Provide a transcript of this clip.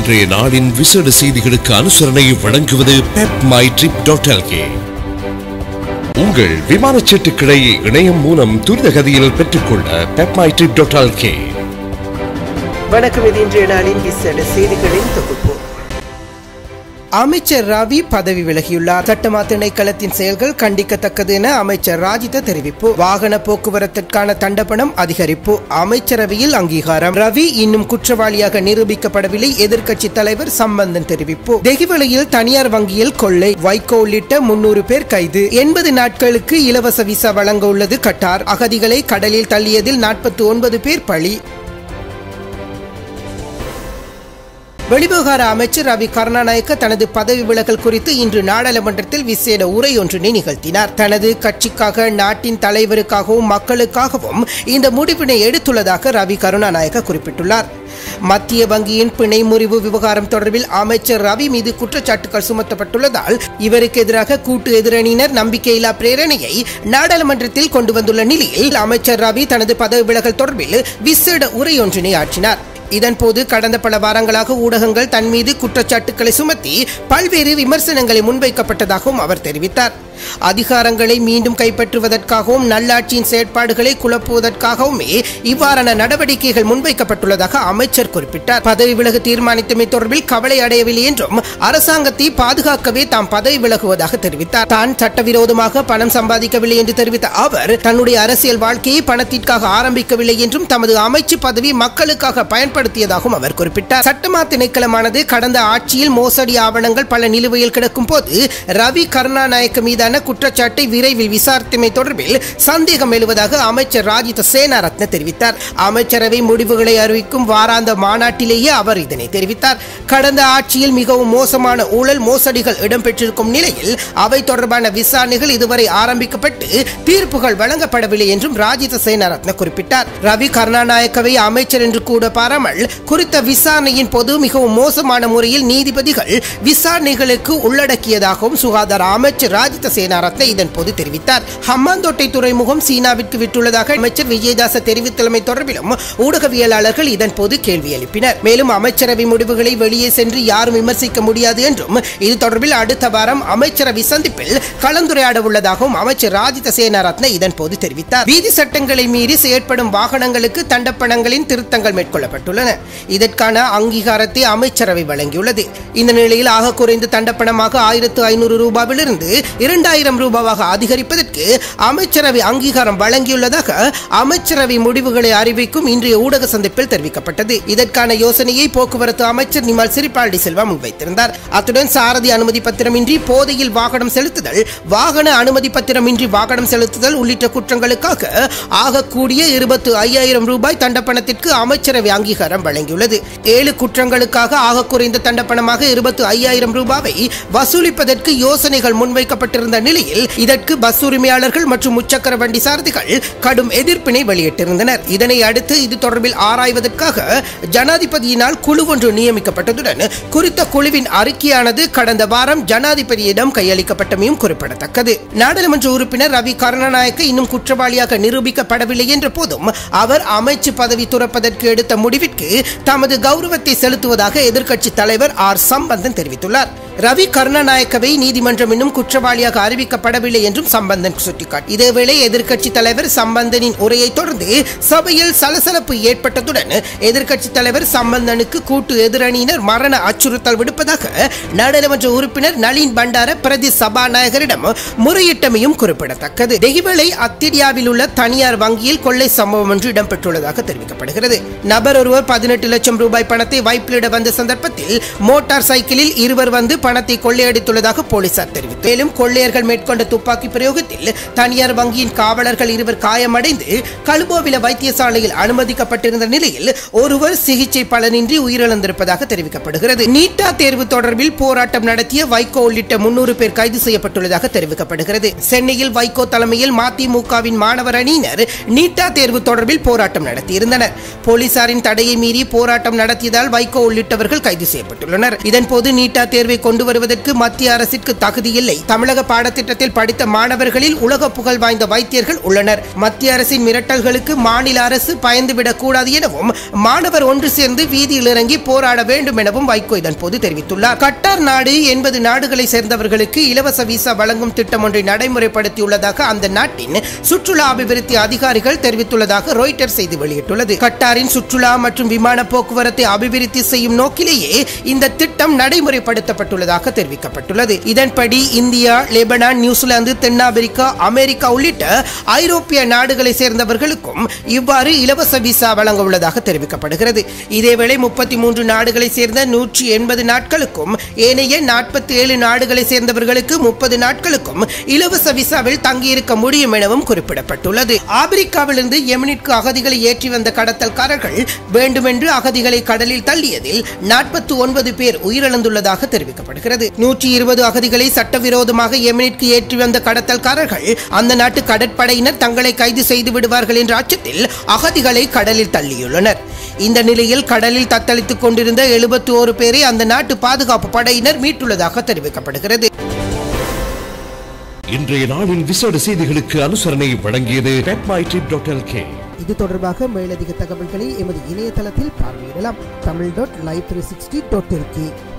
இன்றைய நாளின் விசேட செய்திகளுக்கு அனுசரணை வழங்குவது பெப் மை ட்ரிப் டாட் உங்கள் விமானச் சீட்டுக்களை இணையம் மூலம் துரித கதியில் பெற்றுக்கொள்ள பெப் மை ட்ரிப் டாட் வணக்கம் இது இன்றைய நாளின் விசேட செய்திகளின் தொகுப்பு அமைச்சர் ரவி பதவி விலகியுள்ளார் சட்டமா திணைக்களத்தின் செயல்கள் கண்டிக்கத்தக்கது என அமைச்சர் ராஜித தெரிவிப்பு வாகன போக்குவரத்திற்கான தண்டப்பணம் அதிகரிப்பு அமைச்சரவையில் அங்கீகாரம் ரவி இன்னும் குற்றவாளியாக நிரூபிக்கப்படவில்லை எதிர்க்கட்சி தலைவர் சம்பந்தன் தெரிவிப்பு தெகிவலையில் தனியார் வங்கியில் கொள்ளை வைகோ உள்ளிட்ட முன்னூறு பேர் கைது எண்பது நாட்களுக்கு இலவச விசா வழங்க உள்ளது கட்டார் அகதிகளை கடலில் தள்ளியதில் நாற்பத்தி ஒன்பது பேர் பலி வெளிவிவகார அமைச்சர் ரவி கருணாநாயக்க தனது பதவி விலகல் குறித்து இன்று நாடாளுமன்றத்தில் விசேட உரை ஒன்றினை நிகழ்த்தினார் தனது கட்சிக்காக நாட்டின் தலைவருக்காகவும் மக்களுக்காகவும் இந்த முடிவினை எடுத்துள்ளதாக ரவி கருணாநாயக்க குறிப்பிட்டுள்ளார் மத்திய வங்கியின் பிணை முறிவு விவகாரம் தொடர்பில் அமைச்சர் ரவி மீது குற்றச்சாட்டுகள் சுமத்தப்பட்டுள்ளதால் இவருக்கு எதிராக கூட்டு எதிரணியினர் நம்பிக்கையில்லா பிரேரணையை நாடாளுமன்றத்தில் கொண்டு வந்துள்ள நிலையில் அமைச்சர் ரவி தனது பதவி விலகல் தொடர்பில் விசேட உரை ஒன்றினை ஆற்றினார் இதன்போது கடந்த பல வாரங்களாக ஊடகங்கள் தன் மீது குற்றச்சாட்டுக்களை சுமத்தி பல்வேறு விமர்சனங்களை முன்வைக்கப்பட்டதாகவும் அவர் தெரிவித்தார் அதிகாரங்களை மீண்டும் கைப்பற்றுவதற்காகவும் நல்லாட்சியின் செயற்பாடுகளை குழப்புவதற்காகவுமே இவ்வாறான நடவடிக்கைகள் முன்வைக்கப்பட்டுள்ளதாக அமைச்சர் குறிப்பிட்டார் பதவி விலகு தீர்மானித்தமை தொடர்பில் கவலை அடையவில்லை என்றும் அரசாங்கத்தை பாதுகாக்கவே தாம் பதவி விலகுவதாக தெரிவித்தார் தான் சட்டவிரோதமாக பணம் சம்பாதிக்கவில்லை என்று தெரிவித்த அவர் தன்னுடைய அரசியல் வாழ்க்கையை பணத்திற்காக ஆரம்பிக்கவில்லை என்றும் தமது அமைச்சு பதவி மக்களுக்காக பயன்படுத்தியதாகவும் அவர் குறிப்பிட்டார் சட்டமா திணைக்களமானது கடந்த ஆட்சியில் மோசடி ஆவணங்கள் பல நிலுவையில் கிடக்கும் போது ரவி கருணாநாயக்க மீதான குற்றச்சாட்டை விரைவில் விசாரித்தமை தொடர்பில் சந்தேகம் எழுவதாக அமைச்சர் ராஜித சேனாரத்ன தெரிவித்தார் அமைச்சரவை முடிவுகளை அறிவிக்கும் வாராந்த மாநாட்டிலேயே அவர் இதனை தெரிவித்தார் கடந்த ஆட்சியில் மிகவும் மோசமான ஊழல் மோசடிகள் இடம்பெற்றிருக்கும் நிலையில் அவை தொடர்பான விசாரணைகள் இதுவரை ஆரம்பிக்கப்பட்டு தீர்ப்புகள் வழங்கப்படவில்லை என்றும் ராஜித சேனாரத்ன குறிப்பிட்டார் ரவி கருணாநாயக்கவை அமைச்சர் என்று கூட பாராமல் குறித்த விசாரணையின் போது மிகவும் மோசமான முறையில் நீதிபதிகள் விசாரணைகளுக்கு உள்ளடக்கியதாகவும் சுகாதார அமைச்சர் ராஜித சேனாரத்ன இதன் போது தெரிவித்தார் ஹம்மாந்தோட்டை துறைமுகம் சீனாவிற்கு விட்டுள்ளதாக அமைச்சர் விஜயதாச தெரிவித்துள்ளமை தொடர்பிலும் ஊடகவியலாளர்கள் இதன் போது கேள்வி எழுப்பினர் மேலும் அமைச்சரவை முடிவுகளை வெளியே சென்று யாரும் விமர்சிக்க முடியாது என்றும் இது தொடர்பில் அடுத்த வாரம் அமைச்சரவை சந்திப்பில் கலந்துரையாட உள்ளதாகவும் அமைச்சர் ராஜித சேனாரத்ன இதன் போது தெரிவித்தார் வீதி சட்டங்களை மீறி செயற்படும் வாகனங்களுக்கு தண்டப்பணங்களின் திருத்தங்கள் மேற்கொள்ளப்பட்டுள்ளன இதற்கான அங்கீகாரத்தை அமைச்சரவை வழங்கியுள்ளது இந்த நிலையில் ஆக குறைந்த தண்டப்பணமாக ஆயிரத்து ஐநூறு ரூபாவிலிருந்து இரண்டாயிரம் ரூபாவாக அதிகரிப்பதற்கு அமைச்சரவை அங்கீகாரம் வழங்கியுள்ளதாக அமைச்சரவை முடிவுகளை அறிவிக்கும் இன்றைய ஊடக சந்திப்பில் தெரிவிக்கப்பட்டது இதற்கான யோசனையை போக்குவரத்து அமைச்சர் நிமல் சிறிபால்டி செல்வா முன்வைத்திருந்தார் அத்துடன் சாரதி அனுமதி பத்திரமின்றி போதையில் வாகனம் செலுத்துதல் வாகன அனுமதி பத்திரமின்றி வாகனம் செலுத்துதல் உள்ளிட்ட குற்றங்களுக்காக ஆகக்கூடிய இருபத்து ஐயாயிரம் ரூபாய் தண்டப்பணத்திற்கு அமைச்சரவை அங்கீகாரம் வழங்கியுள்ளது ஏழு குற்றங்களுக்காக ஆக குறைந்த தண்டப்பணமாக இருபத்து ஐயாயிரம் ரூபாவை வசூலிப்பதற்கு யோசனைகள் முன்வைக்கப்பட்டிருந்த நிலையில் இதற்கு பஸ் உரிமையாளர்கள் மற்றும் முச்சக்கர வண்டி சாரதிகள் கடும் எதிர்ப்பினை வெளியிட்டிருந்தனர் இதனை அடுத்து இது தொடர்பில் ஆராய்வதற்காக ஜனாதிபதியினால் குழு ஒன்று நியமிக்கப்பட்டதுடன் குறித்த குழுவின் அறிக்கையானது கடந்த வாரம் ஜனாதிபதியிடம் கையளிக்கப்பட்டமையும் குறிப்பிடத்தக்கது நாடாளுமன்ற உறுப்பினர் ரவி கருணாநாயக்க இன்னும் குற்றவாளியாக நிரூபிக்கப்படவில்லை என்ற போதும் அவர் அமைச்சு பதவி துறப்பதற்கு எடுத்த முடிவிற்கு தமது கௌரவத்தை செலுத்துவதாக எதிர்க்கட்சி தலைவர் ஆர் சம்பந்தன் தெரிவித்துள்ளார் ரவி கருணாநாயக்கவை நீதிமன்றம் இன்னும் குற்றவாளியாக அறிவிக்கப்படவில்லை என்றும் சம்பந்தன் சுட்டிக்காட்டி இதேவேளை எதிர்க்கட்சி தலைவர் சம்பந்தனின் உரையை தொடர்ந்து சபையில் சலசலப்பு ஏற்பட்டதுடன் எதிர்க்கட்சி தலைவர் சம்பந்தனுக்கு கூட்டு எதிரணியினர் மரண அச்சுறுத்தல் விடுப்பதாக நாடாளுமன்ற உறுப்பினர் நளின் பண்டார பிரதி சபாநாயகரிடம் முறையிட்டமையும் குறிப்பிடத்தக்கது தெகிவலை அத்திடியாவில் உள்ள தனியார் வங்கியில் கொள்ளை சம்பவம் ஒன்று இடம்பெற்றுள்ளதாக தெரிவிக்கப்படுகிறது நபர் ஒருவர் பதினெட்டு லட்சம் ரூபாய் பணத்தை வைப்பிலிட வந்த சந்தர்ப்பத்தில் மோட்டார் சைக்கிளில் இருவர் வந்து பணத்தை கொள்ளையடித்துள்ளதாக போலீசார் தெரிவித்தனர் மேலும் கொள்ளையர்கள் மேற்கொண்ட துப்பாக்கி பிரயோகத்தில் தனியார் வங்கியின் காவலர்கள் இருவர் காயமடைந்து கலுபோவில வைத்தியசாலையில் அனுமதிக்கப்பட்டிருந்த நிலையில் ஒருவர் சிகிச்சை பலனின்றி உயிரிழந்திருப்பதாக தெரிவிக்கப்படுகிறது நீட்டா தேர்வு தொடர்பில் போராட்டம் நடத்திய வைகோ உள்ளிட்ட முன்னூறு பேர் கைது செய்யப்பட்டுள்ளதாக தெரிவிக்கப்படுகிறது சென்னையில் வைகோ தலைமையில் மதிமுகவின் மாணவர் அணியினர் நீட்டா தேர்வு தொடர்பில் போராட்டம் நடத்தியிருந்தனர் போலீசாரின் தடையை மீறி போராட்டம் நடத்தியதால் வைகோ உள்ளிட்டவர்கள் கைது செய்யப்பட்டுள்ளனர் இதன்போது நீட்டா தேர்வை கொண்டு கொண்டு வருவதற்கு மத்திய அரசிற்கு தகுதி இல்லை தமிழக பாடத்திட்டத்தில் படித்த மாணவர்களில் உலக புகழ் வாய்ந்த வைத்தியர்கள் உள்ளனர் மத்திய அரசின் மிரட்டல்களுக்கு மாநில அரசு பயந்துவிடக் கூடாது எனவும் மாணவர் ஒன்று சேர்ந்து வீதியில் இறங்கி போராட வேண்டும் எனவும் வைகோ இதன் போது தெரிவித்துள்ளார் கட்டார் நாடு எண்பது நாடுகளை சேர்ந்தவர்களுக்கு இலவச விசா வழங்கும் திட்டம் ஒன்றை நடைமுறைப்படுத்தியுள்ளதாக அந்த நாட்டின் சுற்றுலா அபிவிருத்தி அதிகாரிகள் தெரிவித்துள்ளதாக ராய்ட்டர் செய்தி வெளியிட்டுள்ளது கட்டாரின் சுற்றுலா மற்றும் விமான போக்குவரத்தை அபிவிருத்தி செய்யும் நோக்கிலேயே இந்த திட்டம் நடைமுறைப்படுத்தப்பட்டுள்ளதாக தெரிவிக்கப்பட்டுள்ளது இதன்படி இந்தியா லெபனான் நியூசிலாந்து தென்னாப்பிரிக்கா அமெரிக்கா உள்ளிட்ட ஐரோப்பிய நாடுகளை சேர்ந்தவர்களுக்கும் இவ்வாறு இலவச விசா வழங்க உள்ளதாக தெரிவிக்கப்படுகிறது இதேவேளை முப்பத்தி மூன்று நாடுகளை சேர்ந்த நூற்றி எண்பது நாட்களுக்கும் ஏனைய நாற்பத்தி ஏழு நாடுகளை சேர்ந்தவர்களுக்கு முப்பது நாட்களுக்கும் இலவச விசாவில் தங்கியிருக்க முடியும் எனவும் குறிப்பிடப்பட்டுள்ளது ஆப்பிரிக்காவிலிருந்து யெமனிற்கு அகதிகளை ஏற்றி வந்த கடத்தல்காரர்கள் வேண்டுமென்று அகதிகளை கடலில் தள்ளியதில் நாற்பத்தி ஒன்பது பேர் உயிரிழந்துள்ளதாக தெரிவிக்கப்படுகிறது நூற்றி இருபது அகதிகளை சட்டவிரோதமாக யெமனிற்கு ஏற்றி வந்த கடத்தல்காரர்கள் அந்த நாட்டு கடற்படையினர் தங்களை கைது செய்து விடுவார்கள் என்ற அச்சத்தில் அகதிகளை கடலில் தள்ளியுள்ளனர் இந்த நிலையில் கடலில் தத்தளித்துக் கொண்டிருந்த எழுபத்தி ஓரு பேரை அந்த நாட்டு பாதுகாப்பு படையினர் மீட்டுள்ளதாக தெரிவிக்கப்படுகிறது இன்றைய நாளின் விசேட செய்திகளுக்கு அனுசரணை வழங்கியது pepmytrip.lk இது தொடர்பாக மேலதிக தகவல்களை எமது இணையதளத்தில் பார்வையிடலாம் Tamil dot live three sixty dot